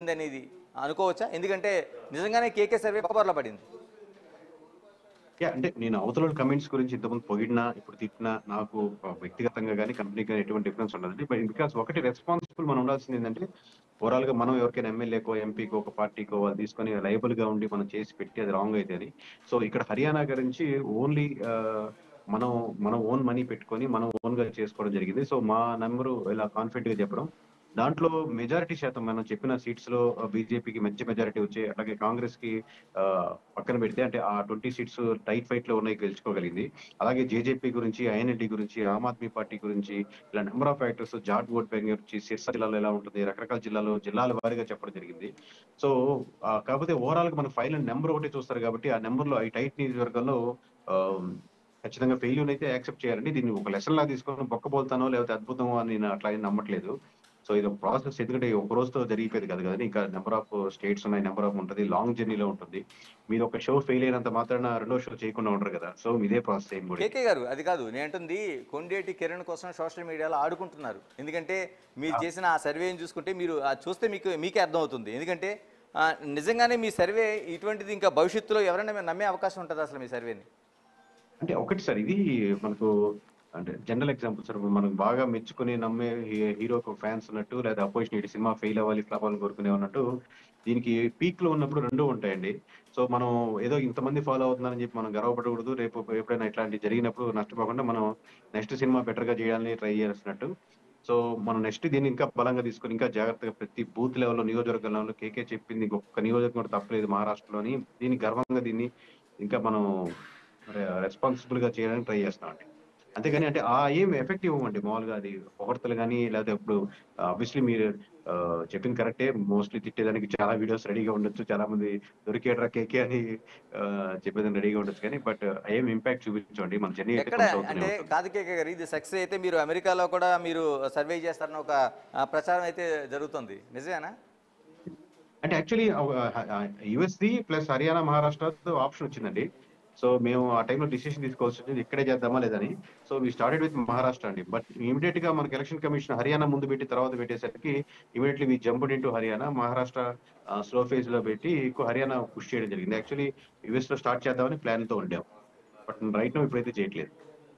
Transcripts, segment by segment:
పడింది అనేది అనుకోవచ్చా ఎందుకంటే నిజంగానే కేకే సర్వే పవర్లో పడింది యా అంటే నేను అవతల కమెంట్స్ గురించి ఇంతకుముందు పొగిడినా ఇప్పుడు తిట్టినా నాకు వ్యక్తిగతంగా కానీ కంపెనీకి కానీ ఎటువంటి డిఫరెన్స్ ఉండదు బట్ బికాస్ ఒకటి రెస్పాన్సిబుల్ మనం ఉండాల్సింది ఏంటంటే ఓవరాల్ గా మనం ఎవరికైనా ఎమ్మెల్యేకో ఎంపీకో ఒక పార్టీకో వాళ్ళు తీసుకొని లైబుల్ గా ఉండి మనం చేసి పెట్టి అది రాంగ్ అయితే అని సో ఇక్కడ హర్యానా గురించి ఓన్లీ మనం మనం ఓన్ మనీ పెట్టుకొని మనం ఓన్ గా చేసుకోవడం జరిగింది సో మా నెంబరు ఇలా కాన్ఫిడెంట్ గా చెప్పడం దాంట్లో మెజారిటీ శాతం మనం చెప్పిన సీట్స్ లో బీజేపీకి మంచి మెజారిటీ వచ్చాయి అలాగే కాంగ్రెస్ కి ఆ, పక్కన పెడితే అంటే ఆ ట్వంటీ సీట్స్ టైట్ ఫైట్ లో ఉన్నాయి గెలుచుకోగలిగింది అలాగే జేజేపీ గురించి ఐఎన్ఎల్డి గురించి ఆమ్ ఆద్మీ పార్టీ గురించి ఇలా number of factors Jat vote bank గురించి సిర్సా జిల్లాలో ఎలా ఉంటుంది రకరకాల జిల్లాలో జిల్లాల వారీగా చెప్పడం జరిగింది సో ఆ, కాకపోతే ఓవరాల్ గా మన ఫైనల్ నెంబర్ ఒకటి చూస్తారు కాబట్టి ఆ నెంబర్ లో ఈ టైట్ నియోజకవర్గంలో ఆ, ఖచ్చితంగా ఫెయిల్యూర్ అయితే యాక్సెప్ట్ చేయాలండి దీన్ని ఒక లెసన్ లా తీసుకొని బొక్కబోల్తానో లేకపోతే అద్భుతం అని నేను అట్లా ఏం నమ్మట్లేదు సో ఇది ఒక ప్రాసెస్ ఎందుకంటే ఒక రోజుతో జరిగిపోయేది కదా కదా ఇంకా నెంబర్ ఆఫ్ స్టేట్స్ ఉన్నాయి నెంబర్ ఆఫ్ ఉంటుంది లాంగ్ జర్నీలో ఉంటుంది మీరు ఒక షో ఫెయిల్ అయినంత మాత్రాన రెండో షో చేయకుండా ఉండరు కదా సో ఇదే ప్రాసెస్ ఏం కూడా కేకే గారు అది కాదు నేను అంటుంది కొండేటి కిరణ్ కోసం సోషల్ మీడియాలో ఆడుకుంటున్నారు ఎందుకంటే మీరు చేసిన ఆ సర్వేని చూసుకుంటే మీరు ఆ చూస్తే మీకు మీకే అర్థమవుతుంది ఎందుకంటే ఆ, నిజంగానే మీ సర్వే ఇటువంటిది ఇంకా భవిష్యత్తులో ఎవరైనా మీరు నమ్మే అవకాశం ఉంటుంది అసలు మీ సర్వేని అంటే ఒకటి సార్ ఇది మనకు అంటే జనరల్ ఎగ్జాంపుల్ సార్ మనం బాగా మెచ్చుకుని నమ్మే హీ- హీరోకు ఫ్యాన్స్ ఉన్నట్టు లేదా అపోజిషన్ ఇటు సినిమా ఫెయిల్ అవ్వాలి ఫ్లాప్ అవ్వాలని కోరుకునే ఉన్నట్టు దీనికి పీక్ లో ఉన్నప్పుడు రెండు ఉంటాయండి సో మనం ఏదో ఇంతమంది ఫాలో అవుతున్నారని చెప్పి మనం గర్వపడకూడదు రేపు ఎప్పుడైనా ఇట్లాంటి జరిగినప్పుడు నష్టపోకుండా మనం నెక్స్ట్ సినిమా బెటర్ గా చేయాలని ట్రై చేస్తున్నట్టు సో మనం నెక్స్ట్ దీన్ని ఇంకా బలంగా తీసుకొని ఇంకా జాగ్రత్తగా ప్రతి బూత్ లెవెల్లో నియోజకవర్గ లెవెల్లో కేకే చెప్పింది ఒక్క నియోజకవర్గం కూడా తప్పలేదు మహారాష్ట్రలోని దీన్ని గర్వంగా దీన్ని ఇంకా మనం రెస్పాన్సిబుల్ గా చేయడానికి ట్రై చేస్తున్నాం అండి అంతేగాని అంటే ఆ ఏం ఎఫెక్ట్ ఇవ్వమండి మామూలుగా అది పొగడతలు కానీ లేకపోతే ఇప్పుడు ఆబ్వియస్లీ మీరు ఆ, చెప్పింది కరెక్టే మోస్ట్లీ తిట్టేదానికి చాలా వీడియోస్ రెడీగా ఉండొచ్చు చాలా మంది దొరికేట్రా కేకే అని ఆ, చెప్పేదానికి రెడీగా ఉండొచ్చు కానీ బట్ ఏం ఇంపాక్ట్ చూపించండి మన జర్నీ అయితే ఎక్కడ కొనసాగుతూనే అంటే ఉంటుంది. కాదు కేకే గారు ఇది సక్సెస్ అయితే మీరు అమెరికాలో కూడా మీరు సర్వే చేస్తారన్న ఒక ఆ, ప్రచారం అయితే జరుగుతుంది నిజమేనా అంటే యాక్చువల్లీ యుఎస్ది ప్లస్ హర్యానా మహారాష్ట్ర ఆప్షన్ వచ్చిందండి సో మేము ఆ టైంలో డిసిషన్ తీసుకోవాల్సి వచ్చింది ఇక్కడే చేద్దామా లేదని so we started with Maharashtra అండి బట్ ఇమీడియట్ గా మనకి ఎలక్షన్ కమిషన్ హర్యానా ముందు పెట్టి తర్వాత పెట్టేసరికి immediately we jumped into Haryana Maharashtra slow phase లో పెట్టి ఎక్కువ హర్యానా పుష్ చేయడం జరిగింది యాక్చువల్లీ యుఎస్ లో స్టార్ట్ చేద్దామని ప్లాన్ తో ఉండాం బట్ రైట్ నో ఇప్పుడైతే చేయట్లేదు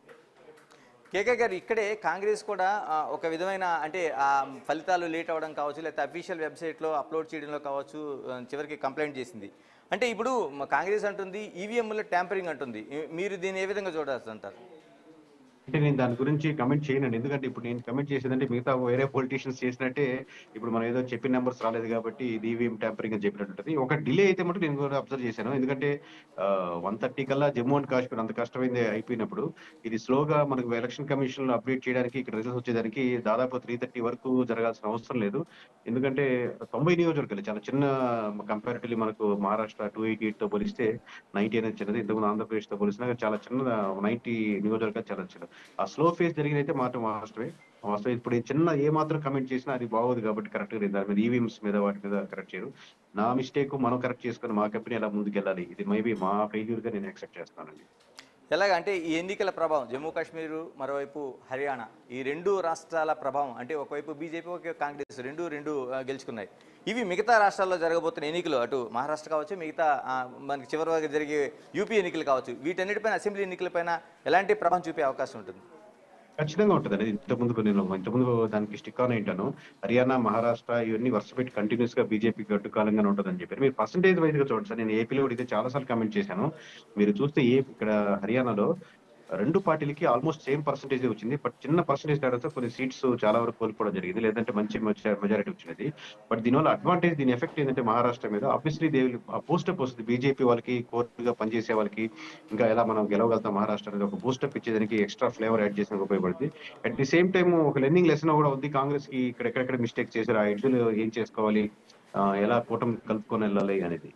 కేకే గారు ఇక్కడే కాంగ్రెస్ కూడా ఆ, ఒక విధమైన అంటే ఆ ఫలితాలు లేట్ అవ్వడం కావచ్చు లేకపోతే అఫీషియల్ వెబ్సైట్లో అప్లోడ్ చేయడంలో కావచ్చు ఆ, చివరికి కంప్లైంట్ చేసింది అంటే ఇప్పుడు మ- కాంగ్రెస్ అంటుంది ఈవీఎంలో ట్యాంపరింగ్ అంటుంది ఈ- మీరు దీన్ని ఏ విధంగా చూడాల్సి అంటారు అంటే నేను దాని గురించి కమెంట్ చేయనండి ఎందుకంటే ఇప్పుడు నేను కమెంట్ చేసేదంటే మిగతా వేరే పొలిటీషియన్స్ చేసినట్టే ఇప్పుడు మనం ఏదో చెప్పిన నెంబర్స్ రాలేదు కాబట్టి ఇది ఈవీఎం ట్యాంపరింగ్ అని చెప్పినట్టు ఒక డిలే అయితే మటు నేను కూడా అబ్జర్వ్ చేశాను ఎందుకంటే వన్ థర్టీ కల్లా జమ్మూ అండ్ కాశ్మీర్ అంత కష్టమైంది అయిపోయినప్పుడు ఇది స్లోగా మనకు ఎలక్షన్ కమిషన్ లో అప్డేట్ చేయడానికి ఇక్కడ రిజల్ట్స్ వచ్చేదానికి దాదాపు త్రీ థర్టీ వరకు జరగాల్సిన అవసరం లేదు ఎందుకంటే తొంభై నియోజకవర్గాలు చాలా చిన్న కంపారిటివ్లీ మనకు మహారాష్ట్ర టూ ఎయిటీ ఎయిట్ తో పోలిస్తే నైన్టీ అనేది చిన్నది ఇంతకుముందు ఆంధ్రప్రదేశ్ తో పోలిసినా చాలా చిన్న నైన్టీ నియోజకవర్గాలు చాలా చిన్న ఆ స్లో ఫేస్ జరిగినైతే మాట వాస్తవే వాస్తవం ఇప్పుడు ఈ చిన్న ఏ మాత్రం కమెంట్ చేసినా అది బాగోదు కాబట్టి కరెక్ట్ గా లేదు. దాని మీద ఈవీఎంస్ మీద వాటి మీద కరెక్ట్ చేయరు నా మిస్టేక్ మనం కరెక్ట్ చేసుకొని మా కంపెనీ ఎలా ముందుకెళ్ళాలి ఇది మేబీ మా ఫెయిల్యూర్ గా నేను యాక్సెప్ట్ చేస్తానండి ఎలాగ అంటే ఈ ఎన్నికల ప్రభావం జమ్మూ కాశ్మీర్ మరోవైపు హర్యానా ఈ రెండు రాష్ట్రాల ప్రభావం అంటే ఒకవైపు బీజేపీ ఒక కాంగ్రెస్ రెండు రెండు ఆ, గెలుచుకున్నాయి ఇవి మిగతా రాష్ట్రాల్లో జరగబోతున్న ఎన్నికలు అటు మహారాష్ట్ర కావచ్చు మిగతా ఆ, మనకి చివరి వరకు జరిగే యూపీ ఎన్నికలు కావచ్చు వీటన్నిటిపైన అసెంబ్లీ ఎన్నికలపైన ఎలాంటి ప్రభావం చూపే అవకాశం ఉంటుంది ఖచ్చితంగా ఉంటుంది అనేది ఇంతకుముందు నేను ఇంతకుముందు దానికి స్టిక్ ఆన్ ఏంటాను హర్యానా మహారాష్ట్ర ఇవన్నీ వరుస పెట్టి కంటిన్యూస్ గా బీజేపీ గట్టుకాలంగానే ఉంటుందని చెప్పారు మీరు పర్సంటేజ్ వైజ్ గా చూడండి సార్ నేను ఏపీలో కూడా ఇదే చాలా సార్లు కమెంట్ చేశాను మీరు చూస్తే ఏ ఇక్కడ హర్యానాలో రెండు పార్టీలకి ఆల్మోస్ట్ సేమ్ పర్సంటేజ్ వచ్చింది బట్ చిన్న పర్సంటేజ్ తేడాతో కొన్ని సీట్స్ చాలా వరకు కోల్పోవడం జరిగింది లేదంటే మంచి మెజారిటీ వచ్చినది బట్ దీనివల్ల అడ్వాంటేజ్ దీని ఎఫెక్ట్ ఏంటంటే మహారాష్ట్ర మీద ఆబ్వియస్లీ దే బూస్టప్ వస్తుంది బీజేపీ వాళ్ళకి కోర్టుగా పనిచేసే వాళ్ళకి ఇంకా ఎలా మనం గెలవగలుగుతాం మహారాష్ట్ర అనేది ఒక బూస్టప్ ఇచ్చేదానికి ఎక్స్ట్రా ఫ్లేవర్ యాడ్ చేసిన ఉపయోగపడుతుంది అట్ ది సేమ్ టైం ఒక లెర్నింగ్ లెసన్ కూడా ఉంది కాంగ్రెస్ కి ఇక్కడ ఎక్కడెక్కడ మిస్టేక్ చేశారు ఆ ఎడ్జులు ఏం చేసుకోవాలి ఆ, ఎలా కూటమి కలుపుకొని వెళ్ళాలి అనేది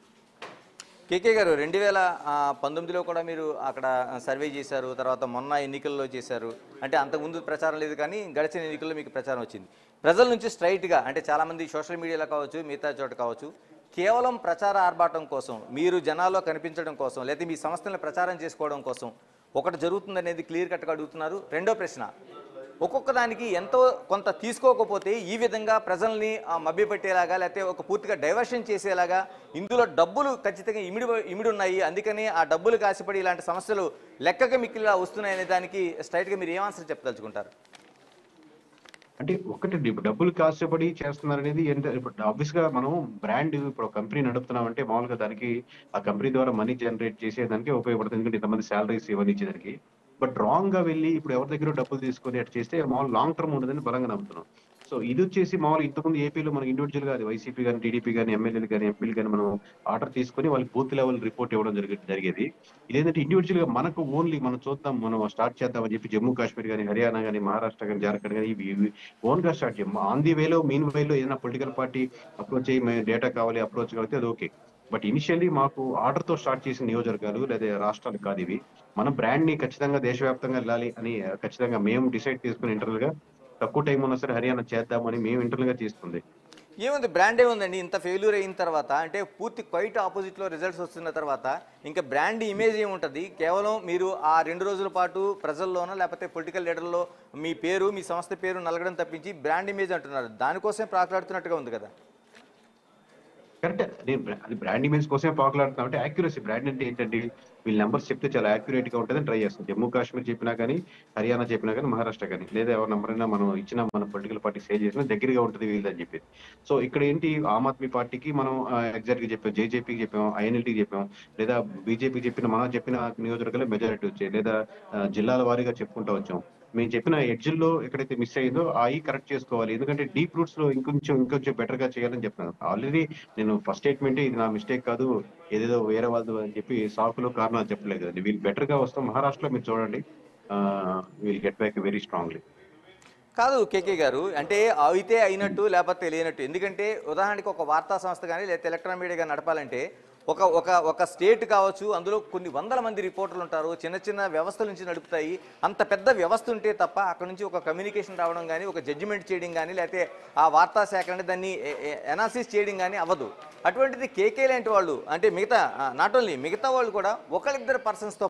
కేకే గారు రెండు వేల ఆ, పంతొమ్మిదిలో కూడా మీరు అక్కడ సర్వే చేశారు తర్వాత మొన్న ఎన్నికల్లో చేశారు అంటే అంతకుముందు ప్రచారం లేదు కానీ గడిచిన ఎన్నికల్లో మీకు ప్రచారం వచ్చింది ప్రజల నుంచి స్ట్రైట్గా అంటే చాలామంది సోషల్ మీడియాలో కావచ్చు మిగతా చోట కావచ్చు కేవలం ప్రచార ఆర్భాటం కోసం మీరు జనాల్లో కనిపించడం కోసం లేదా మీ సంస్థలను ప్రచారం చేసుకోవడం కోసం ఒకటి జరుగుతుందనేది క్లియర్ కట్గా అడుగుతున్నారు రెండో ప్రశ్న ఒక్కొక్క దానికి ఎంతో కొంత తీసుకోకపోతే ఈ విధంగా ప్రజల్ని ఆ, మభ్యపెట్టేలాగా లేకపోతే ఒక పూర్తిగా డైవర్షన్ చేసేలాగా ఇందులో డబ్బులు ఖచ్చితంగా ఇమిడి ఇమిడి ఉన్నాయి అందుకని ఆ డబ్బులు కాసిపడి ఇలాంటి సమస్యలు లెక్కకి మిక్కిలా వస్తున్నాయనే దానికి స్ట్రైట్గా మీరు ఏం ఆన్సర్ చెప్పదలుచుకుంటారు అంటే ఒకటి ఇప్పుడు డబ్బులు కాసేపడి చేస్తున్నారు అనేది ఏంటంటే ఇప్పుడు ఆబ్వియస్ గా మనం బ్రాండ్ ఇప్పుడు కంపెనీ నడుపుతున్నాం అంటే మామూలుగా దానికి ఆ కంపెనీ ద్వారా మనీ జనరేట్ చేసేదానికి ఉపయోగపడుతుంది ఎందుకంటే ఇంతమంది శాలరీస్ ఇవన్నీ ఇచ్చేదానికి బట్ రాంగ్ గా వెళ్ళి ఇప్పుడు ఎవరి దగ్గర డబ్బులు తీసుకొని అటు చేస్తే మామూలు లాంగ్ టర్మ్ ఉండదని బలంగా నమ్ముతున్నాం సో ఇది వచ్చేసి మామూలు ఇంతకుముందు ఏపీలో మనకి ఇండివిజువల్ గా అది వైసీపీ కానీ టీడీపీ కానీ ఎమ్మెల్యేలు కానీ ఎంపీలు కానీ మనం ఆర్డర్ తీసుకొని వాళ్ళకి బూత్ లెవెల్ రిపోర్ట్ ఇవ్వడం జరిగే జరిగేది ఇదేంటంటే ఇండివిజువల్ గా మనకు ఓన్లీ మనం చూద్దాం మనం స్టార్ట్ చేద్దామని చెప్పి జమ్మూ కాశ్మీర్ కానీ హర్యానా కానీ మహారాష్ట్ర కానీ జార్ఖండ్ కానీ ఇవి ఇవి ఓన్ గా స్టార్ట్ చేయం ఆన్ ది వేలో మీన్ వేలో ఏదైనా పొలిటికల్ పార్టీ అప్రోచ్ అయ్యి డేటా కావాలి అప్రోచ్ కావాలి అది ఓకే బట్ ఇనిషియల్లీ మాకు ఆర్డర్ తో స్టార్ట్ చేసిన నియోజకవర్గాలు లేదా రాష్ట్రాలు కాదు ఇవి మన బ్రాండ్ ని ఖచ్చితంగా దేశవ్యాప్తంగా వెళ్ళాలి అని ఖచ్చితంగా మేము డిసైడ్ చేసుకుని ఇంటర్నల్ గా తక్కువ టైం ఉన్నా సరే హర్యానా చేద్దామని మేము ఇంటర్నల్ గా తీసుకుంది ఏముంది బ్రాండ్ ఏముందండి ఇంత ఫెయిల్యూర్ అయిన తర్వాత అంటే పూర్తి క్వైట్ ఆపోజిట్లో రిజల్ట్స్ వస్తున్న తర్వాత ఇంకా బ్రాండ్ ఇమేజ్ ఏముంటుంది కేవలం మీరు ఆ రెండు రోజుల పాటు ప్రజల్లోనో లేకపోతే పొలిటికల్ లీడర్లో మీ పేరు మీ సంస్థ పేరు నలగడం తప్పించి బ్రాండ్ ఇమేజ్ అంటున్నారు దానికోసం ప్రాట్లాడుతున్నట్టుగా ఉంది కదా కరెక్ట్ నేను బ్రా- అది బ్రాండ్ ఇమేజ్ కోసమే పాకులాడుతున్నాం అంటే యాక్యురసీ బ్రాండ్ అంటే ఏంటంటే వీళ్ళ నెంబర్స్ చెప్తే చాలా యాక్యురేట్ గా ఉంటుందని ట్రై చేస్తాం జమ్మూ కాశ్మీర్ చెప్పినా కానీ హర్యానా చెప్పినా కానీ మహారాష్ట్ర కానీ లేదా ఎవరి నెంబర్ అయినా మనం ఇచ్చిన మన పొలిటికల్ పార్టీ సేల్ చేసినా దగ్గరగా ఉంటుంది వీళ్ళదని చెప్పి సో ఇక్కడ ఏంటి ఆమ్ ఆద్మీ పార్టీకి మనం ఎగ్జాక్ట్ గా చెప్పాం జేజేపీకి చెప్పాం ఐఎన్ఎల్టీకి చెప్పాం లేదా బీజేపీకి చెప్పిన మనం చెప్పిన నియోజకవర్గాలు మెజారిటీ వచ్చాయి లేదా ఆ, జిల్లాల వారీగా చెప్పుకుంటూ వచ్చాం మేము చెప్పిన ఎడ్జిల్లో ఎక్కడైతే మిస్ అయ్యిందో అవి కరెక్ట్ చేసుకోవాలి ఎందుకంటే డీప్ రూట్స్ లో ఇంకొంచెం ఇంకొంచెం బెటర్ గా చేయాలని చెప్తున్నాను ఆల్రెడీ నేను ఫస్ట్ స్టేట్మెంట్ ఇది నా మిస్టేక్ కాదు ఏదేదో వేరే వాళ్ళది అని చెప్పి సాకులు కారణాలు చెప్పలేదు కదండి వీళ్ళు బెటర్ గా వస్తాం మహారాష్ట్రలో మీరు చూడండి we'll get back very strongly కాదు కేకే గారు అంటే అయితే అయినట్టు లేకపోతే లేనట్టు ఎందుకంటే ఉదాహరణకి ఒక వార్తా సంస్థ కానీ లేకపోతే ఎలక్ట్రానిక్ మీడియా కానీ నడపాలంటే ఒక ఒక ఒక స్టేట్ కావచ్చు అందులో కొన్ని వందల మంది రిపోర్టర్లు ఉంటారు చిన్న చిన్న వ్యవస్థల నుంచి నడుపుతాయి అంత పెద్ద వ్యవస్థ ఉంటే తప్ప అక్కడ నుంచి ఒక కమ్యూనికేషన్ రావడం కానీ ఒక జడ్జిమెంట్ చేయడం కానీ లేకపోతే ఆ వార్తా శాఖ అంటే దాన్ని ఎనాలిసిస్ చేయడం కానీ అవ్వదు అటువంటిది కేకే లాంటి వాళ్ళు అంటే మిగతా నాట్ ఓన్లీ మిగతా వాళ్ళు కూడా ఒకరిద్దరు పర్సన్స్తో